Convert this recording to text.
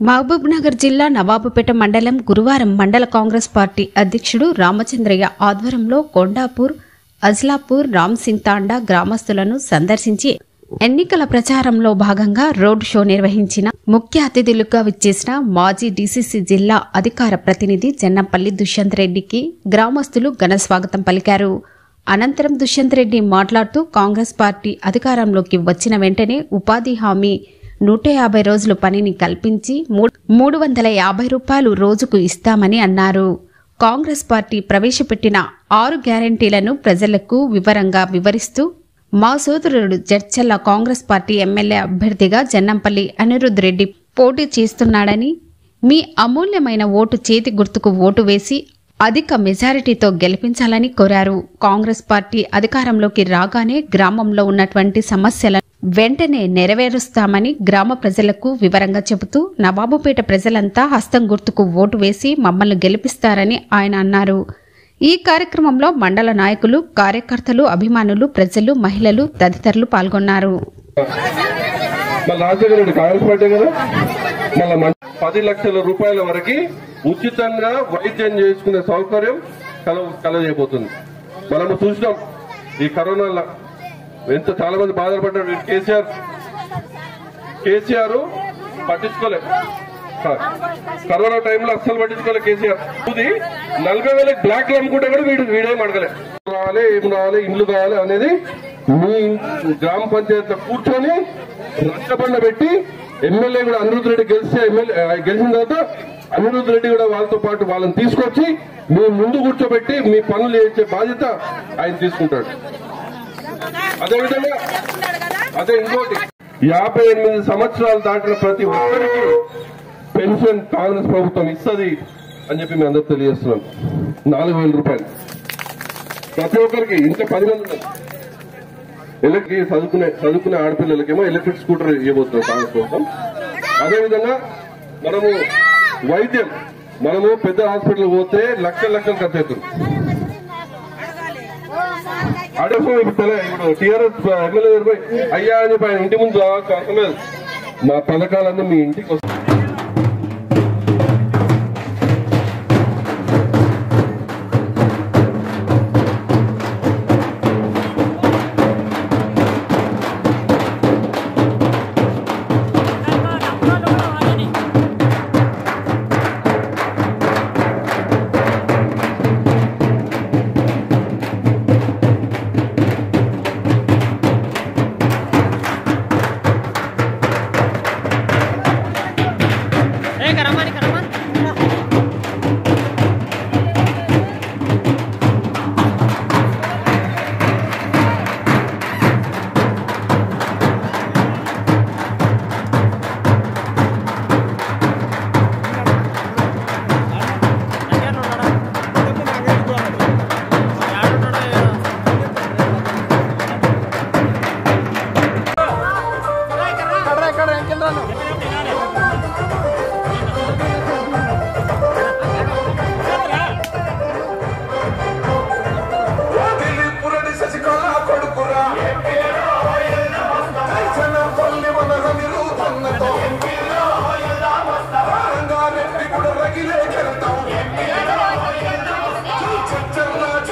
మహబూబ్ నగర్ జిల్లా నవాబుపేట మండలం గురువారం మండల కాంగ్రెస్ పార్టీ అధ్యక్షుడు రామచంద్రయ్య ఆధ్వర్యంలో కొండాపూర్ అజ్లాపూర్ రామ్ సింగ్ తాండా గ్రామస్తులను సందర్శించి ఎన్నికల ప్రచారంలో భాగంగా రోడ్ షో నిర్వహించిన ముఖ్య అతిథులుగా విచ్చేసిన మాజీ డీసీసీ జిల్లా అధికార ప్రతినిధి జన్నంపల్లి దుష్యంత్ రెడ్డికి గ్రామస్తులు ఘన స్వాగతం పలికారు అనంతరం దుష్యంత్ రెడ్డి మాట్లాడుతూ కాంగ్రెస్ పార్టీ అధికారంలోకి వచ్చిన వెంటనే ఉపాధి హామీ నూట యాభై రోజులు పనిని కల్పించి మూ- మూడు వందల యాభై రూపాయలు రోజుకు ఇస్తామని అన్నారు కాంగ్రెస్ పార్టీ ప్రవేశపెట్టిన ఆరు గ్యారంటీలను ప్రజలకు వివరంగా వివరిస్తూ మా సోదరుడు జడ్చల్ల కాంగ్రెస్ పార్టీ ఎమ్మెల్యే అభ్యర్థిగా జన్నంపల్లి అనిరుద్ రెడ్డి పోటీ చేస్తున్నాడని మీ అమూల్యమైన ఓటు చేతి గుర్తుకు ఓటు వేసి అధిక మెజారిటీతో గెలిపించాలని కోరారు కాంగ్రెస్ పార్టీ అధికారంలోకి రాగానే గ్రామంలో ఉన్నటువంటి సమస్యలను వెంటనే నెరవేరుస్తామని గ్రామ ప్రజలకు వివరంగా చెబుతూ నవాబుపేట ప్రజలంతా హస్తం గుర్తుకు ఓటు వేసి మమ్మల్ని గెలిపిస్తారని ఆయన అన్నారు ఈ కార్యక్రమంలో మండల నాయకులు కార్యకర్తలు అభిమానులు ప్రజలు మహిళలు తదితరులు పాల్గొన్నారు మళ్ళీ రాజశేఖర రెడ్డి కాంగ్రెస్ పార్టీ కదా మళ్ళీ మన పది లక్షల రూపాయల వరకు ఉచితంగా వైద్యం చేసుకునే సౌకర్యం కల కలజేయబోతుంది మనము చూసినాం ఈ కరోనా ఎంత చాలా మంది బాధపడ్డారు వీడు కేసీఆర్ కేసీఆర్ పట్టించుకోలే క- కరోనా టైంలో అస్సలు పట్టించుకోలే కేసీఆర్ ఇది నలభై వేల బ్లాక్ అమ్ముకుంటే కూడా వీడు వీడేం అడగలే రావాలి ఏం రావాలి ఇండ్లు కావాలి అనేది మీ గ్రామ పంచాయతీలో కూర్చొని రచ్చబండ పెట్టి ఎమ్మెల్యే కూడా అనిరుద్ధ్ రెడ్డి గెలిస్తే ఎమ్మెల్యే ఆ, గెలిచిన తర్వాత అనిరుద్ధ్ రెడ్డి కూడా వాళ్ళతో పాటు వాళ్ళని తీసుకొచ్చి మీ ముందు కూర్చోబెట్టి మీ పనులు చేసే బాధ్యత ఆయన తీసుకుంటాడు అదేవిధంగా అదే ఇంకోటి యాభై ఎనిమిది సంవత్సరాలు దాటిన ప్రతి ఒక్కరికి పెన్షన్ కాంగ్రెస్ ప్రభుత్వం ఇస్తుంది అని చెప్పి మేము అందరూ తెలియజేస్తున్నాం నాలుగు వేల రూపాయలు ప్రతి ఒక్కరికి ఇంకా పది మంది ఉన్నారు ఎలక్ట్రిక్ చదువుకునే చదువుకునే ఆడపిల్లలకేమో ఎలక్ట్రిక్ స్కూటర్ ఇవ్వబోతున్నాం కాంగ్రెస్ ప్రభుత్వం అదేవిధంగా మనము వైద్యం మనము పెద్ద హాస్పిటల్ పోతే లక్షల లక్షలు ఖర్చు అవుతుంది అడగసం ఇప్పుడు తెల- ఇప్పుడు టీఆర్ఎస్ ఎమ్మెల్యే గారు పోయి, అయ్యా అని చెప్పి ఆయన ఇంటి ముందు రావాల్సిన అవసరం లేదు మా పథకాలన్నీ మీ ఇంటికి వస్తాయి